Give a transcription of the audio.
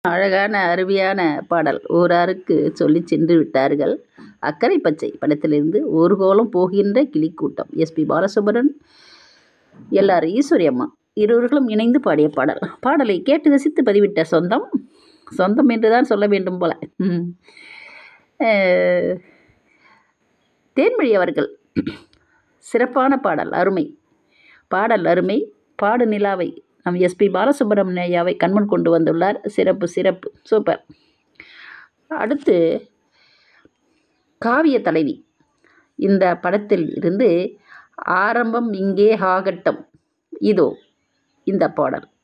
அழகான அருமையான பாடல் ஊராருக்கு சொல்லி சென்று விட்டார்கள் அக்கறை பச்சை படத்திலிருந்து ஒரு கோலம் போகின்ற கிளிக்கூட்டம் எஸ்பி பாலசுப்ரமணியன் எல்ஆர் ஈஸ்வரி அம்மா இருவர்களும் இணைந்து பாடிய பாடல் பாடலை கேட்டு ரசித்து பதிவிட்ட சொந்தம் சொந்தம் என்று தான் சொல்ல வேண்டும் போல ம். அஹ், தேன்மொழி அவர்கள் சிறப்பான பாடல் அருமை பாடல் அருமை பாடு நிலாவை நம் எஸ்பி பாலசுப்ரமணிய ஐயாவை கண்முன் கொண்டு வந்துள்ளார் சிறப்பு சிறப்பு சூப்பர் அடுத்து காவிய தலைவி இந்த படத்தில் இருந்து ஆரம்பம் இங்கே ஆகட்டும் இதோ இந்த பாடல்